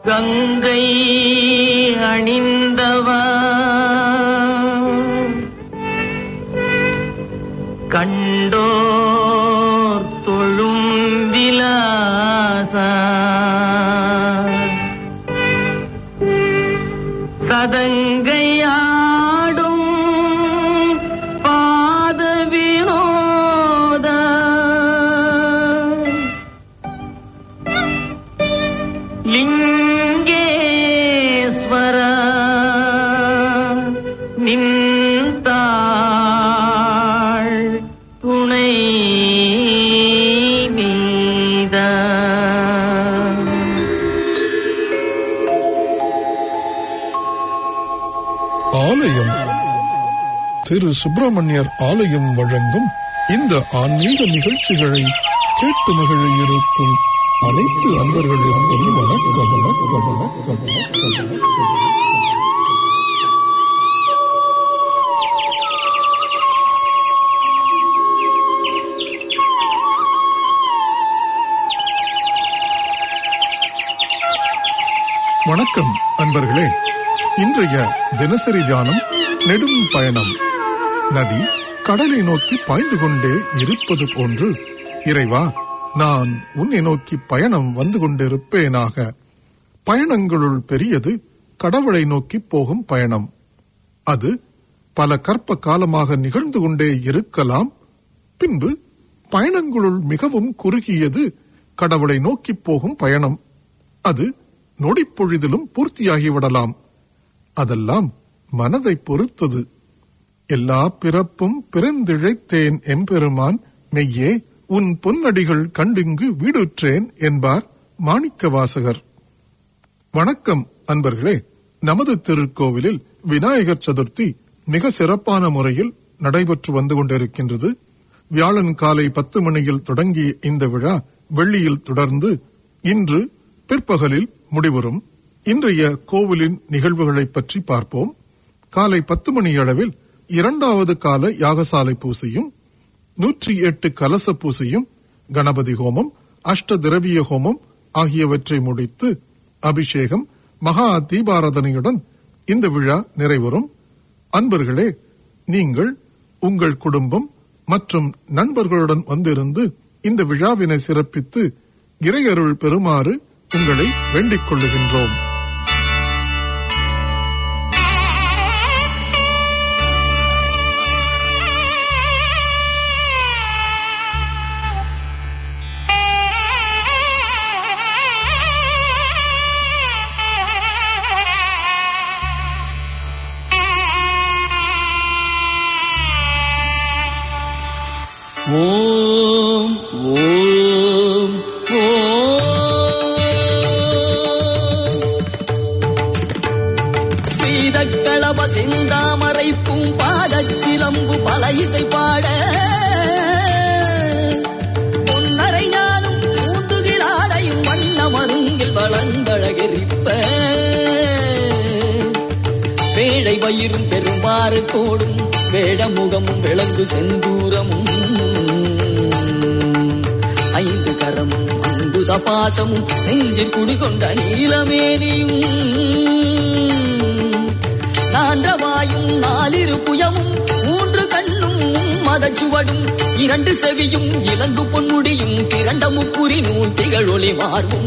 கங்கை அணிந்தவா கண்டோர் தொழும் விலாசா சதங்கையாடும் பாத வினோத லிங்கேஸ்வர நின்றாள் துணை நீதா ஆலயம் திரு சுப்பிரமணியர் ஆலயம் வழங்கும் இந்த ஆன்மீக நிகழ்ச்சிகளை கேட்டு மகிழ இருக்கும் அனைத்து அன்பர்களுக்கும் வணக்கம் வணக்கம் வணக்கம் வணக்கம் வணக்கம் வணக்கம் அன்பர்களே இன்றைய தினசரி தியானம் நெடும் பயணம் நதி கடலை நோக்கி பாய்ந்து கொண்டே இருப்பது போன்று இறைவா நான் உன்னை நோக்கி பயணம் வந்து கொண்டிருப்பேனாக பயணங்களுள் பெரியது கடவுளை நோக்கி போகும் பயணம் அது பல கற்ப காலமாக நிகழ்ந்து கொண்டே இருக்கலாம் பின்பு பயணங்களுள் மிகவும் குறுகியது கடவுளை நோக்கி போகும் பயணம் அது நொடிப்பொழுதிலும் பூர்த்தியாகிவிடலாம் அதெல்லாம் மனதை பொறுத்தது எல்லா பிறப்பும் பிறந்திழைத்தேன் எம்பெருமான் மெய்யே உன் பொன்னடிகள் கண்டிங்கு வீடுற்றேன் என்பார் மாணிக்க வாசகர் வணக்கம் அன்பர்களே நமது திருக்கோவிலில் விநாயகர் சதுர்த்தி மிக சிறப்பான முறையில் நடைபெற்று வந்து கொண்டிருக்கின்றது வியாழன் காலை பத்து மணியில் தொடங்கிய இந்த விழா வெள்ளியில் தொடர்ந்து இன்று பிற்பகலில் முடிவுறும் இன்றைய கோவிலின் நிகழ்வுகளை பற்றி பார்ப்போம் காலை பத்து மணி அளவில் இரண்டாவது கால யாகசாலை பூசையும் நூற்றி எட்டு கலச பூசையும் கணபதி ஹோமம் அஷ்ட திரவிய ஹோமம் ஆகியவற்றை முடித்து அபிஷேகம் மகா தீபாராதனையுடன் இந்த விழா நிறைவரும் அன்பர்களே நீங்கள் உங்கள் குடும்பம் மற்றும் நண்பர்களுடன் வந்திருந்து இந்த விழாவினை சிறப்பித்து இறையருள் பெறுமாறு உங்களை வேண்டிக் கொள்ளுகின்றோம் ஓம் ஓம் ஓம் சீதக்களப செந்தாமரை பூம்பாதச் சிலம்பு பல இசை பாட பொன்னரை ஞானும் பூந்துகிலாடையும் வண்ண மருங்கில் வளந்தழகரிப்ப வேழை வயிறும் பெரும்பாறு கோடும் வேடமுகமும் விளங்கு செந்தூரமும் ஐந்து கரமும் அங்குச பாசமும் நெஞ்சில் குடிகொண்ட நீலமேனியும் நான்றவாயும் நாலிரு புயமும் மூன்று கண்ணும் மதச்சுவடும் இரண்டு செவியும் இலங்கு பொன்முடியும் திரண்ட முப்புரி நூல் திகழொளி மார்பும்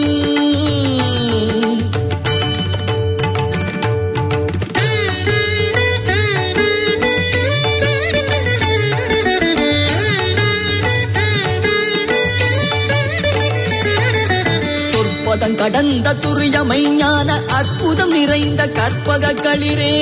சொற்பதம் கடந்த துரியமை ஞான அற்புதம் நிறைந்த கற்பக களிரே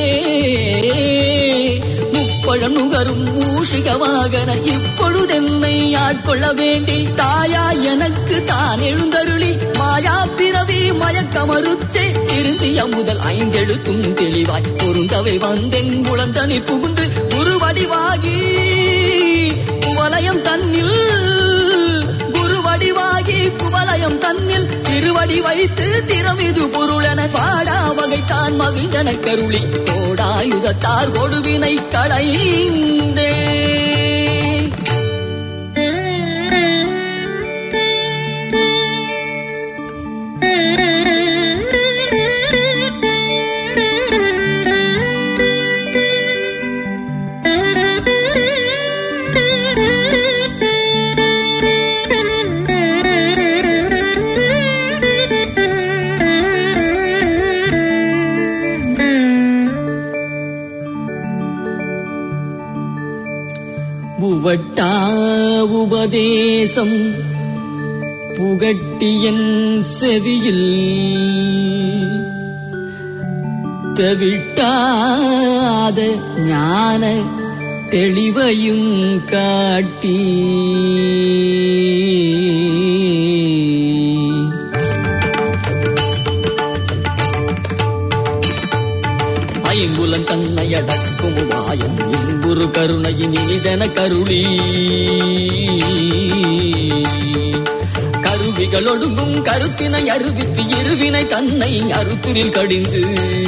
முப்பழம் நுகரும் மூஷிக வாகன இப்பொழுதென்னை ஆட்கொள்ள வேண்டி தாயா எனக்கு தான் எழுந்தருளி மாயா பிறவி மயக்கமறுத்தே திருந்திய முதல் ஐந்தெழுத்தும் தெளிவாய் பொருந்தவை வந்தென் குழந்தனி புகுந்து குருவடிவாகி குவலயம் தன்னில் குருவடிவாகி குவலயம் தன்னில் திருவடி வைத்து திறமிது பொருளென பாடா வகைத்தான் மகிழ்ந்தன கருளி கோடாயுதத்தார் கொடுவினை களைந்தே Thank you. புகட்டா உபதேசம் புகட்டியன் செவியில் தவிட்டாத ஞான தெளிவையும் காட்டி ஐங்குலன் தன்னை அடக்கும் வாயும் இன்புறு கருணையின் இனிதன கருளி கருவிகள் ஒடுங்கும் கருத்தினை அருவித்து இருவினை தன்னை அறுத்துரில் கடிந்து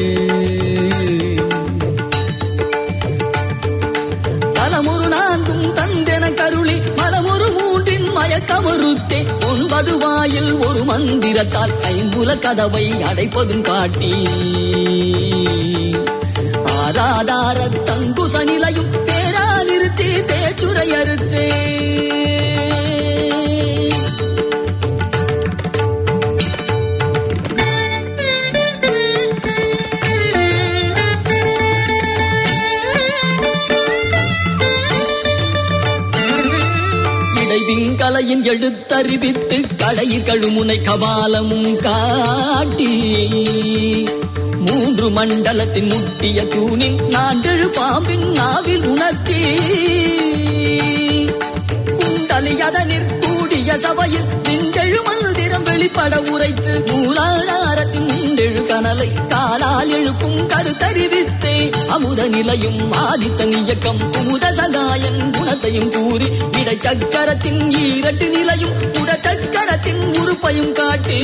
தலமொரு நான்கும் தந்தென கருளி மலமொரு மூன்றின் மயக்கமறுத்தே ஒன்பது வாயில் ஒரு மந்திரத்தால் ஐம்புல கதவை அடைப்பதும் காட்டி ஆதாதார தங்குச நிலையும் பேரா நிறுத்தி பேச்சுரை அறுத்தே இடைவிங்கலையின் எழுத்தறிவித்து கடையில் கழுமுனை கபாலமும் காட்டி மூன்று மண்டலத்தின் முட்டிய தூணின் நான்கெழு பாம்பின் நாவில் உணர்த்தி குண்டலி அதனிற் கூடிய சபையில் திண்டெழு மந்திரம் வெளிப்பட உரைத்து மூலாதாரத்தின் முண்டெழு கனலை காலால் எழுப்பும் கருத்தறிவித்தே அமுத நிலையும் ஆதித்தன் இயக்கம் குமுத சகாயன் குணத்தையும் கூறி இடை சக்கரத்தின் ஈரட்டு நிலையும் உட சக்கரத்தின் உறுப்பையும் காட்டி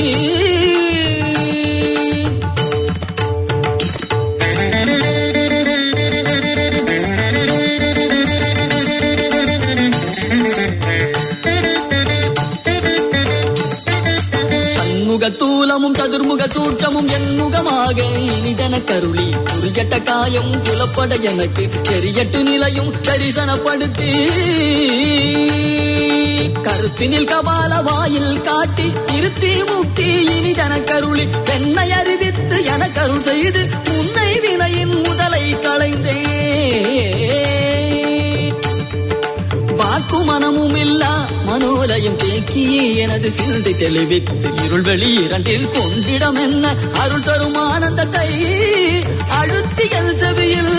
சண்முக தூலமும் சதுர்முக சூட்சமும் என்முகமாக இனிதன கருளி புரியட்ட காயம் புலப்பட எனக்கு தெரியட்டு நிலையும் தரிசனப்படுத்தி கருத்தினில் கபால வாயில் காட்டி இருத்தி முக்தி இனிதன கருளி என்னை அறிவித்து என கருள் செய்து உன்னை வினையின் முதலை களைந்தே வாக்கு மனமும் இல்லா மனோலயம் தேக்கியே எனது சிந்தை தெளிவித்து இருள் வெளி இரண்டில் கொண்டிடம் என்ன அருள் தரும் ஆனந்தத்தை அழுத்தியல் செவியில்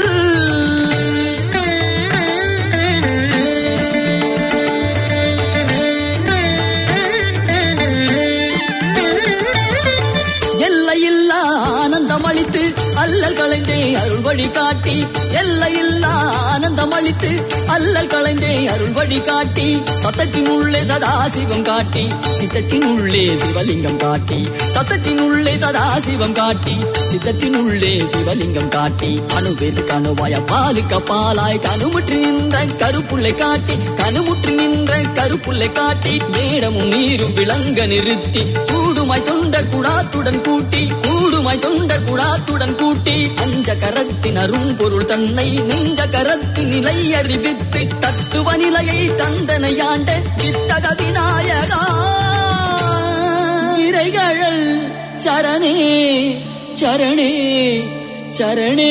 எல்லையில்லா ஆனந்தம் அளித்து அல்லல் களைந்தே அருள் வழி காட்டி எல்லையில்லா ஆனந்தம் அளித்து அல்லல் களைந்தே அருள் வழி காட்டி சத்தத்தின் உள்ளே சதாசிவம் காட்டி சித்தத்தின் உள்ளே சிவலிங்கம் காட்டி சத்தத்தின் உள்ளே சதாசிவம் காட்டி சித்தத்தின் உள்ளே சிவலிங்கம் காட்டி அணுவேல் கணுவாய பாலுக்க பாலாய் கணுமுற்றி நின்ற கருப்புள்ளை காட்டி கணுமுற்றி நின்ற கருப்புள்ளை காட்டி மேடமும் நீரும் விளங்க நிறுத்தி கூடுமாய் தொண்ட குடாத்துடன் கூட்டி கூடுமாய் தொண்ட குடாத்துடன் கூட்டி அஞ்ச கரத்தின் அரும்பொருள் தன்னை நெஞ்ச கரத்தின் நிலை அறிவித்து தத்துவ நிலையை தந்தனையாண்ட வித்தக விநாயகா இறைகழல் சரணே சரணே சரணே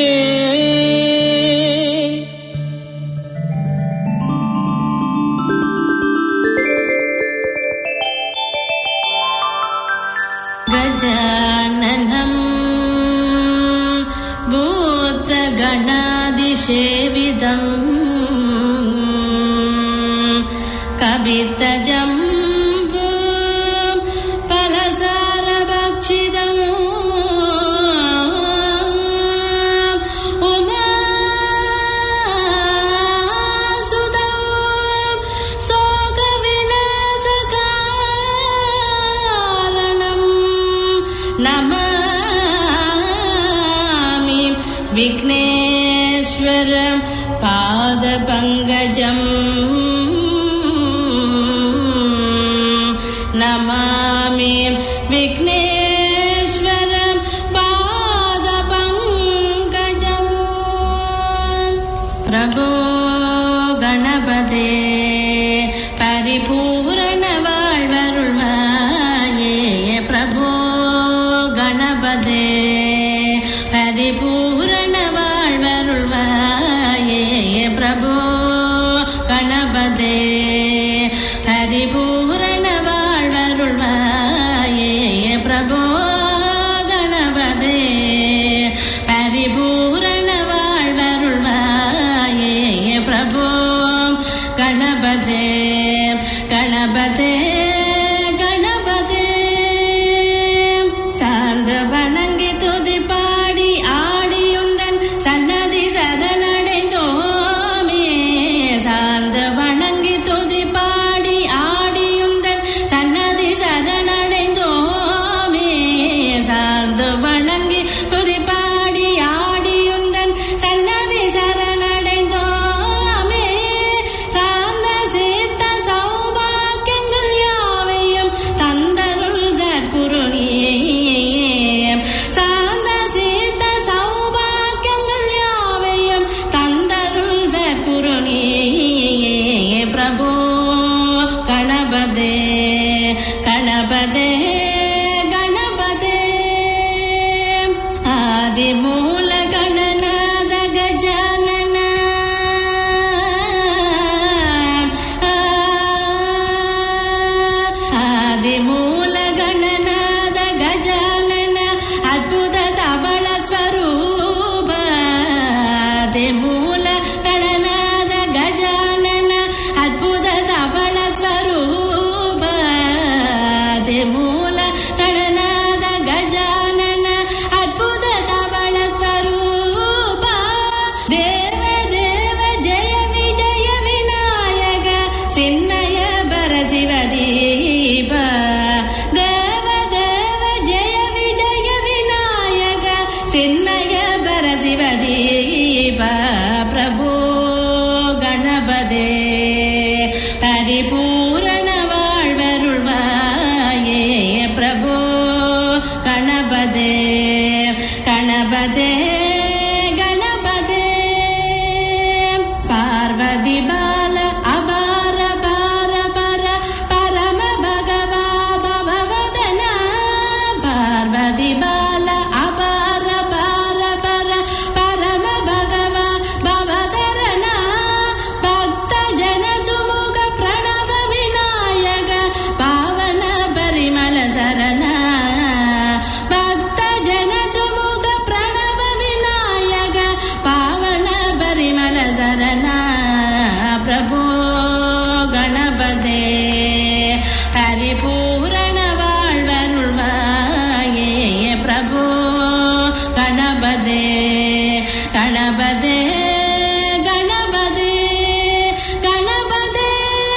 गजाननम् भूतगणादिसेविदम् कवितजम्बू फलसारभक्षिदम् उमासुदम् शोकविनाशकारणम् नमामि विघ्नेश्वरं पादपङ्कजम् नमामि विघ्नेश्वरं पादपङ्कजम् प्रभो गणपते परिपूर्ण வாழ்வருள்வாயே பிரபோ கணபதே பரிபூரண வாழ்வருள்வாயே பிரபோ பிரபோ கணபதே பரிபூரண வாழ்வருள்வாயே பிரபோ கணபதே கணபதே கணபதே சார்ந்து வணங்கி துதி பாடி ஆடியுந்தன் சன்னதி சரணடைந்தோமே சார்ந்து வணங்கி துதி பாடி ஆடியுந்தன் சன்னதி சரணடைந்தோமே சார்ந்து வணங்கி துதி பாடி ஆடியுந்தன் சன்னதி சரணடைந்தோமே சார்ந்த சீத்த சௌபாக்கியங்கள் யாவையும் தந்தருள் சற்குருணியே சார்ந்த சீத்த சௌபாக்கியங்கள் யாவையும் தந்தருள் சற்குருணியே பிரபோ கணபதே கணபதே கணபதே ஆதிமூல கணநாத கஜானன ஆதிமூல கணநாத கஜானன அற்புத தவள ஸ்வரூப ஆதிமூல கணநாத கஜானன அற்புத தவள ஸ்வரூப ஆதிமூல கணநாத கஜானன அற்புத தவள ஸ்வரூப தேவ தேவ ஜெய விஜய விநாயக சின்னய பர சிவதீப தேவ தேவ ஜெய விஜய விநாயக சின்னய பர சிவதீப பிரபோ கணபதே பரிபூரண வாழ்வருள்வாயே பிரபோ கணபதே கணபதே கணபதே பார்வதி பால அபார பார பர பரம பகவா பவவதன பார்வதி பால அபார பார பர பரம பகவா பவதரன பக்த ஜன சுமுக பிரணவ விநாயக பாவன பரிமள சரண பக்த ஜன சுமுக பிரணவ விநாயக பாவன பரிமள சரண பிரபோ கணபதே பரிபூரண வாழ்வருள்வாயே பிரபோ கணபதே கணபதே கணபதே கணபதே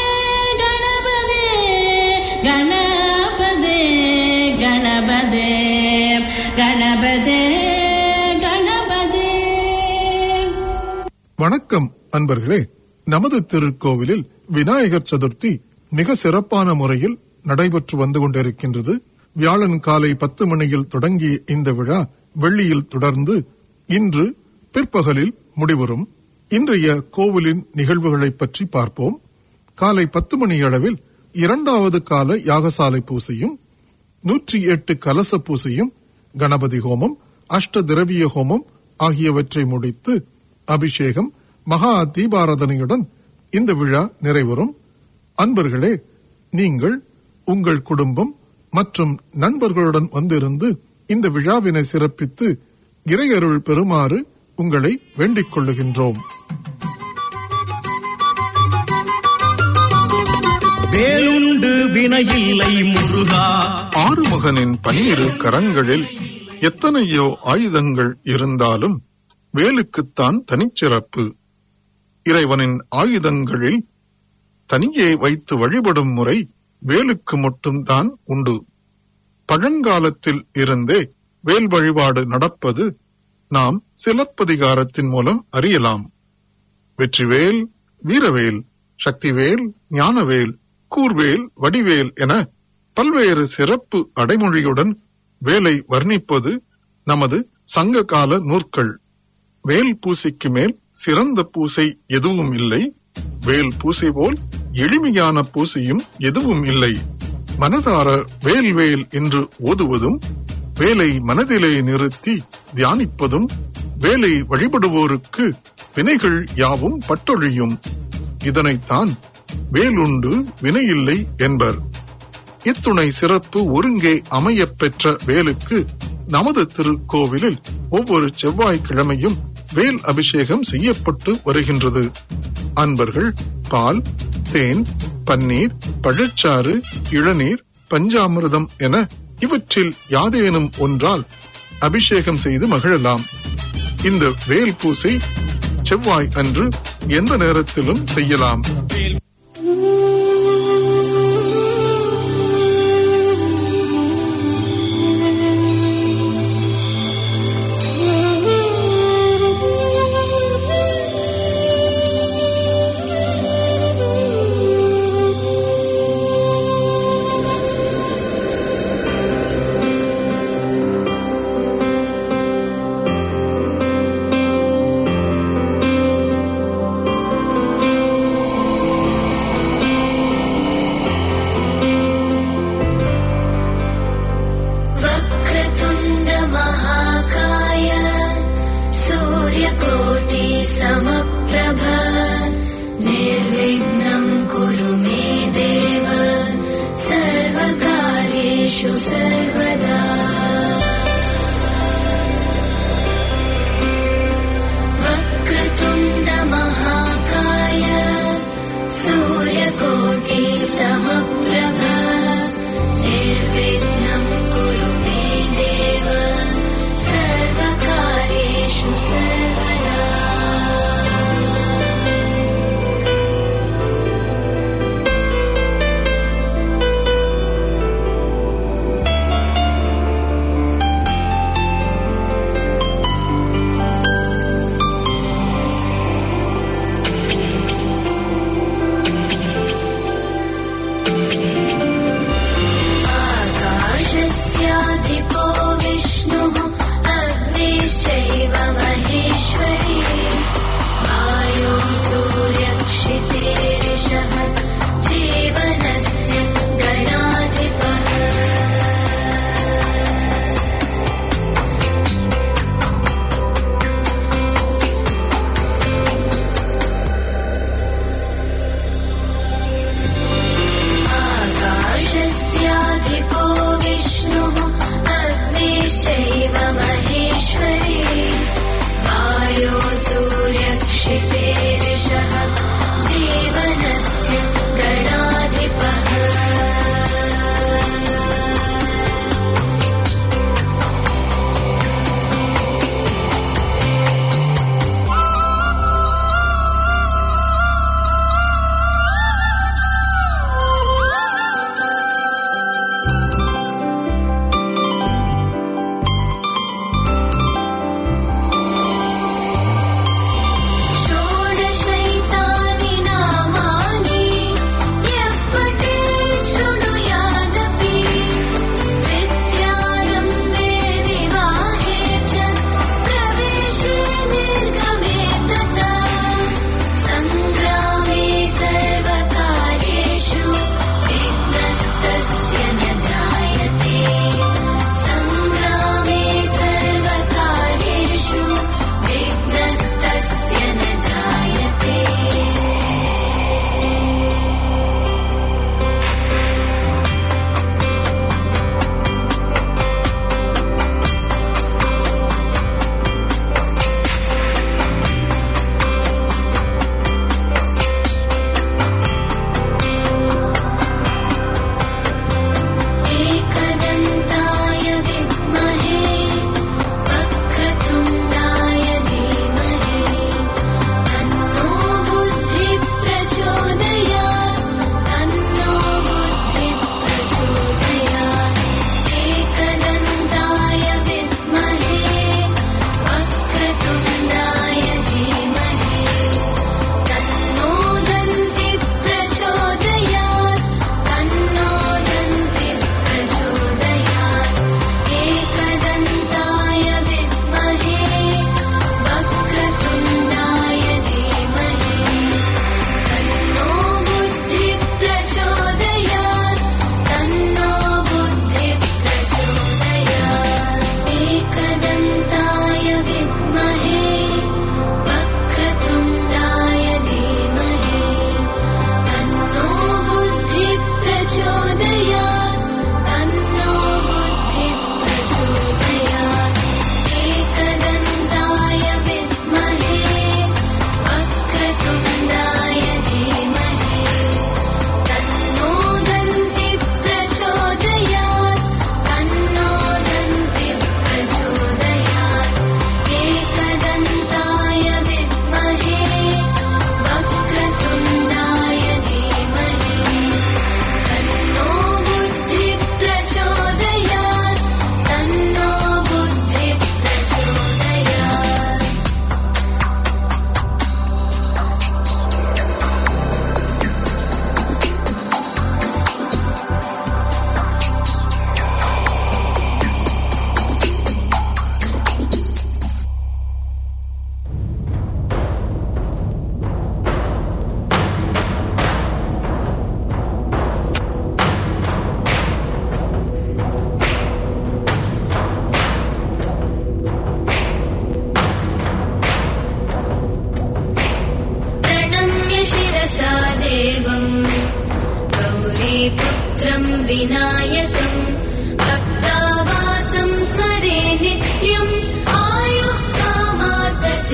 கணபதே கணபதே கணபதே கணபதே கணபதே வணக்கம் அன்பர்களே நமது திருக்கோவிலில் விநாயகர் சதுர்த்தி மிக சிறப்பான முறையில் நடைபெற்று வந்து கொண்டிருக்கின்றது வியாழன் காலை பத்து மணியில் தொடங்கிய இந்த விழா வெள்ளியில் தொடர்ந்து இன்று பிற்பகலில் முடிவரும் இன்றைய கோவிலின் நிகழ்வுகளை பற்றி பார்ப்போம் காலை பத்து மணி அளவில் இரண்டாவது கால யாகசாலை பூசையும் நூற்றி எட்டு கலச பூசையும் கணபதி ஹோமம் அஷ்ட திரவிய ஹோமம் ஆகியவற்றை முடித்து அபிஷேகம் மகா தீபாராதனையுடன் இந்த விழா நிறைவரும் அன்பர்களே நீங்கள் உங்கள் குடும்பம் மற்றும் நண்பர்களுடன் வந்திருந்து இந்த விழாவினை சிறப்பித்து இறையருள் பெறுமாறு உங்களை வேண்டிக் கொள்ளுகின்றோம் வேலுண்டு வினையில்லை முருகா ஆறுமுகனின் பன்னிரு கரங்களில் எத்தனையோ ஆயுதங்கள் இருந்தாலும் வேலுக்குத்தான் தனிச்சிறப்பு இறைவனின் ஆயுதங்களில் தனியே வைத்து வழிபடும் முறை வேலுக்கு மட்டும்தான் உண்டு பழங்காலத்தில் இருந்தே வேல் வழிபாடு நடப்பது நாம் சிலப்பதிகாரத்தின் மூலம் அறியலாம் வெற்றிவேல் வீரவேல் சக்திவேல் ஞானவேல் கூர்வேல் வடிவேல் என பல்வேறு சிறப்பு அடைமொழியுடன் வேலை வர்ணிப்பது நமது சங்க கால நூற்கள் வேல் பூசைக்கு மேல் சிறந்த பூசை எதுவும் இல்லை வேல் பூசை போல் எளிமையான பூசையும் எதுவும் இல்லை மனதார வேல் வேல் என்று ஓதுவதும் வேலை மனதிலே நிறுத்தி தியானிப்பதும் வேலை வழிபடுவோருக்கு வினைகள் யாவும் பட்டொழியும் இதனைத்தான் வேலுண்டு வினையில்லை என்பர் இத்துணை சிறப்பு ஒருங்கே அமையப் பெற்ற வேலுக்கு நமது திருக்கோவிலில் ஒவ்வொரு செவ்வாய்க்கிழமையும் வேல் அபிஷேகம் செய்யப்பட்டு வருகின்றது அன்பர்கள் பால் தேன் பன்னீர் பழச்சாறு இளநீர் பஞ்சாமிர்தம் என இவற்றில் யாதேனும் ஒன்றால் அபிஷேகம் செய்து மகிழலாம் இந்த வேல் பூசை செவ்வாய் அன்று எந்த நேரத்திலும் செய்யலாம் वक्रतुण्ड महाकाय सूर्यकोटि समप्रभ निर्विघ्नम् कुरु मे देव सर्वकार्येषु सर्वदा वक्रतुण्ड महाकाय सूर्यकोटि समप्रभ निर्विघ्नम् कुरु मे देव सर्वकार्येषु सर्वदा आकाशस्याधिपो विष्णुः अग्निश्चैव महेश्वरी वायो सूर्यक्षितेरिषः जीवनस्य गणाधिपः आकाशस्याधिपो विष्णुः अग्निश्चैव महेश्वरी वायो सूर्यक्षितेरिषः जीवनस्य गणाधिपः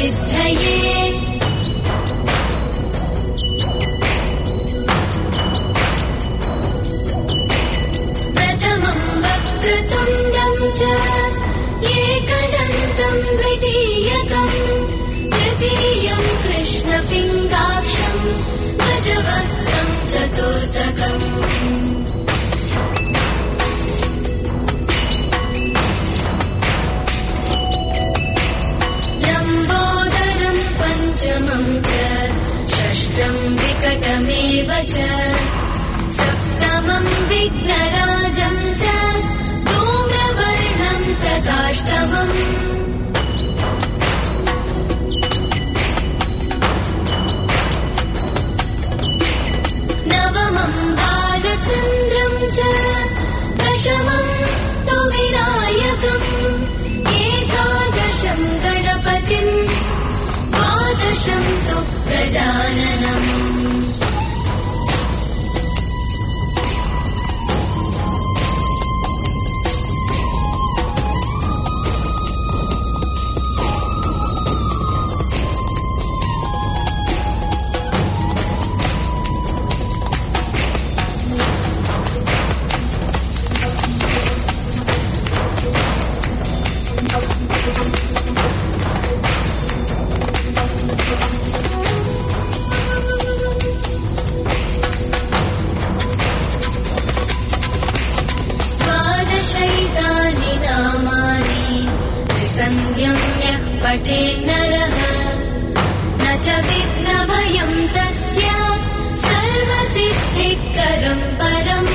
सर्वसिद्धये प्रथमम् वक्रतुण्डम् च एकदन्तम् द्वितीयकम् तृतीयम् कृष्णपिङ्गाक्षम् गजवक्त्रम् चतुर्थकम् लम्बोदरम् पञ्चमम् च षष्ठम् विकटमेव च सप्तमम् विघ्नराजम् च धूम्रवर्णम् तथाष्टमम् नवमम् बालचन्द्रम् च दशमम् तु विनायकम् एकादशम् गणपतिम् द्वादशम् तु गजाननम् द्वादशैतानि नामानि त्रिसन्ध्यम् यः पठेन्नरः न च विघ्नभयम् तस्य सर्वसिद्धिकरम् परम्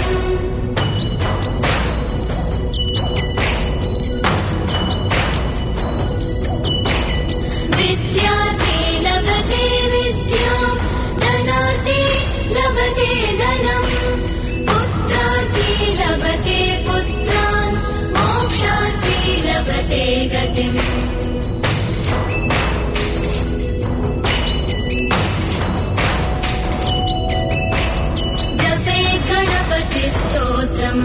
विद्यार्थी लभते विद्याम् धनार्थी लभते धनम् पुत्रार्थी लभते पुत्रान् मोक्षार्थी लभते गतिम् जपे गणपतिस्तोत्रम्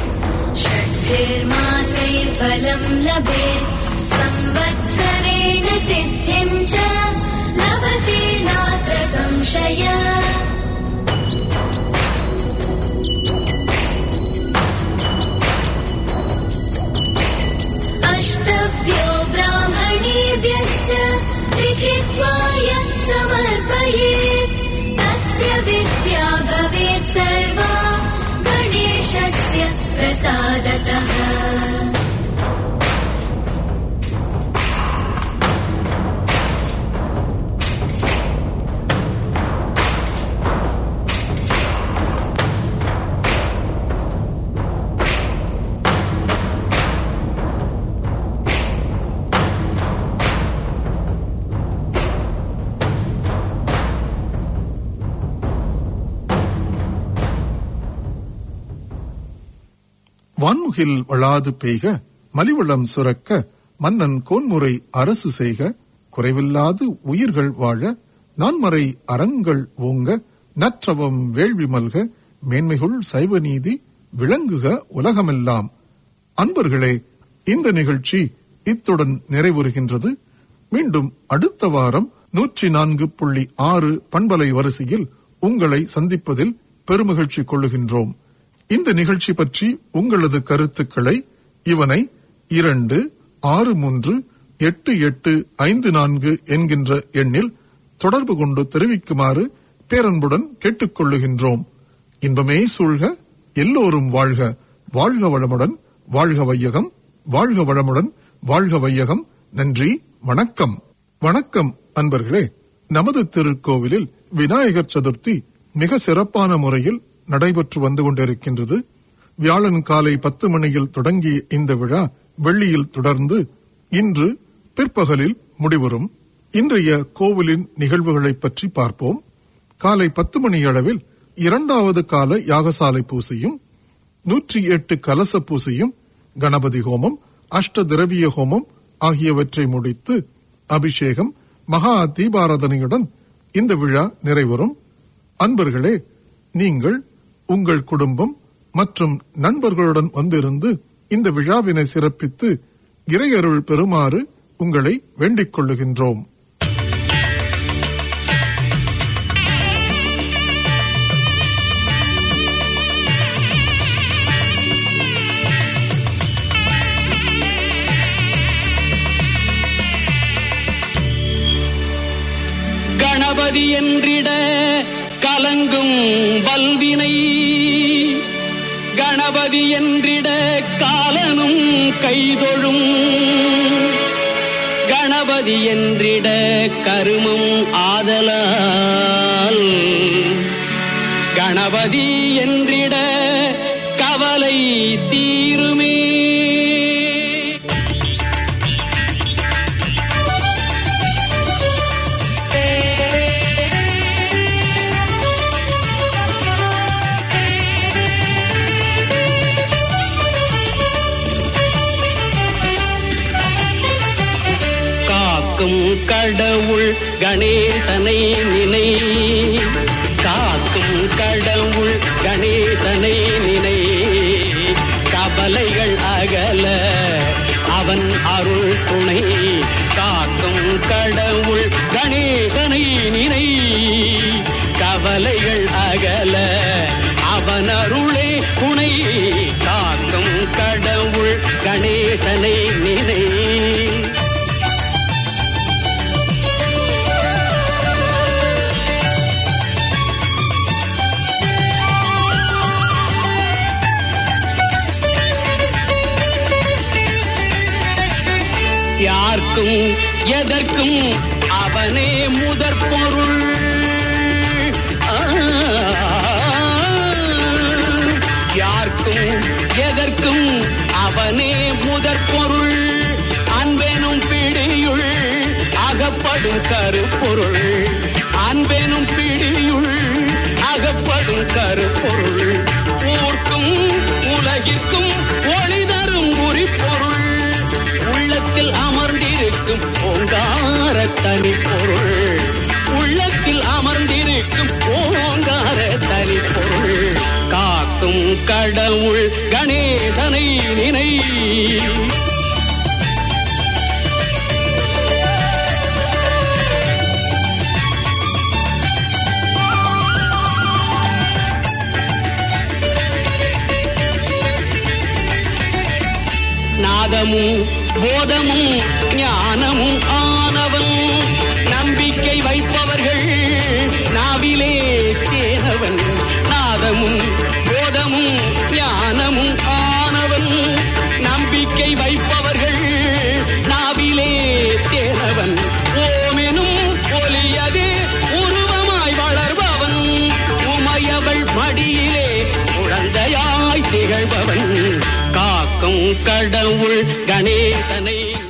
षड्भिर्मासैर्फलम् लभेत् संवत्सरेण सिद्धिम् च लभते नात्र संशय अष्टभ्यो ब्राह्मणेभ्यश्च लिखित्वा यत् समर्पयेत् तस्य विद्या भवेत् सर्वा गणेशस्य प्रसादतः வான்முகில் வளாது பெய்க மலிவளம் சுரக்க மன்னன் கோன்முறை அரசு செய்க குறைவில்லாது உயிர்கள் வாழ நான்மறை அறங்கள் ஓங்க நற்றவம் வேள்வி மல்க மேன்மைகுள் சைவ நீதி விளங்குக உலகமெல்லாம் அன்பர்களே இந்த நிகழ்ச்சி இத்துடன் நிறைவுறுகின்றது மீண்டும் அடுத்த வாரம் நூற்றி நான்கு புள்ளி ஆறு பண்பலை வரிசையில் உங்களை சந்திப்பதில் பெருமகிழ்ச்சி கொள்ளுகின்றோம் இந்த நிகழ்ச்சி பற்றி உங்களது கருத்துக்களை இவனை இரண்டு ஆறு மூன்று எட்டு எட்டு ஐந்து நான்கு என்கின்ற எண்ணில் தொடர்பு கொண்டு தெரிவிக்குமாறு பேரன்புடன் கேட்டுக்கொள்ளுகின்றோம் இன்பமே சூழ்க எல்லோரும் வாழ்க வாழ்க வளமுடன் வாழ்க வையகம் வாழ்க வளமுடன் வாழ்க வையகம் நன்றி வணக்கம் வணக்கம் அன்பர்களே நமது திருக்கோவிலில் விநாயகர் சதுர்த்தி மிக சிறப்பான முறையில் நடைபெற்று வந்து கொண்டிருக்கின்றது வியாழன் காலை பத்து மணியில் தொடங்கிய இந்த விழா வெள்ளியில் தொடர்ந்து இன்று பிற்பகலில் முடிவரும் இன்றைய கோவிலின் நிகழ்வுகளை பற்றி பார்ப்போம் காலை பத்து மணி அளவில் இரண்டாவது கால யாகசாலை பூசையும் நூற்றி எட்டு கலச பூசையும் கணபதி ஹோமம் அஷ்ட திரவிய ஹோமம் ஆகியவற்றை முடித்து அபிஷேகம் மகா தீபாராதனையுடன் இந்த விழா நிறைவரும் அன்பர்களே நீங்கள் உங்கள் குடும்பம் மற்றும் நண்பர்களுடன் வந்திருந்து இந்த விழாவினை சிறப்பித்து இறையருள் பெறுமாறு உங்களை வேண்டிக் கொள்ளுகின்றோம் கணபதி என்றிட கலங்கும் வல்வினை கணபதி என்றிட காலனும் கைதொழும் கணபதி என்றிட கருமம் ஆதலால் கணபதி என்றிட கவலை தீருமே காக்கும் கடவுள் கணேசனை நினை காக்கும் கடவுள் கணேசனை நினை கவலைகள் அகல அவன் அருள் துணை காக்கும் கடவுள் கணேசனை நினை கவலைகள் அகல அவன் அருளே துணை காக்கும் கடவுள் கணேசனை நினை யாருக்கும் எதற்கும் அவனே முதற் பொருள் ஆ, யாருக்கும் எதற்கும் அவனே முதற் பொருள் அன்பெனும் பிடியுள் அகப்படும் கருப்பொருள் அன்பெனும் பிடியுள் அகப்படும் கருப்பொருள் ஊர்க்கும் உலகிற்கும் ஒளி தரும் குறிப்பொருள் உள்ளத்தில் அமர்ந்திருக்கும் ஓங்கார தனி பொருள் உள்ளத்தில் அமர்ந்திருக்கும் ஓங்கார தனி பொருள் காக்கும் கடவுள் கணேசனை நினை நாதமும் போதமும் ஞானமும் ஆனவன் நம்பிக்கை வைப்பவர்கள் நாவிலே தேனவன் நாதமும் போதமும் ஞானமும் ஆனவன் நம்பிக்கை வைப்பவர்கள் நாவிலே தேனவன் ஓமெனும் ஒலியதே உருவமாய் வளர்பவன் உமையவள் மடியிலே குழந்தையாய் திகழ்பவன் காக்கும் கடவுள் கணேசனை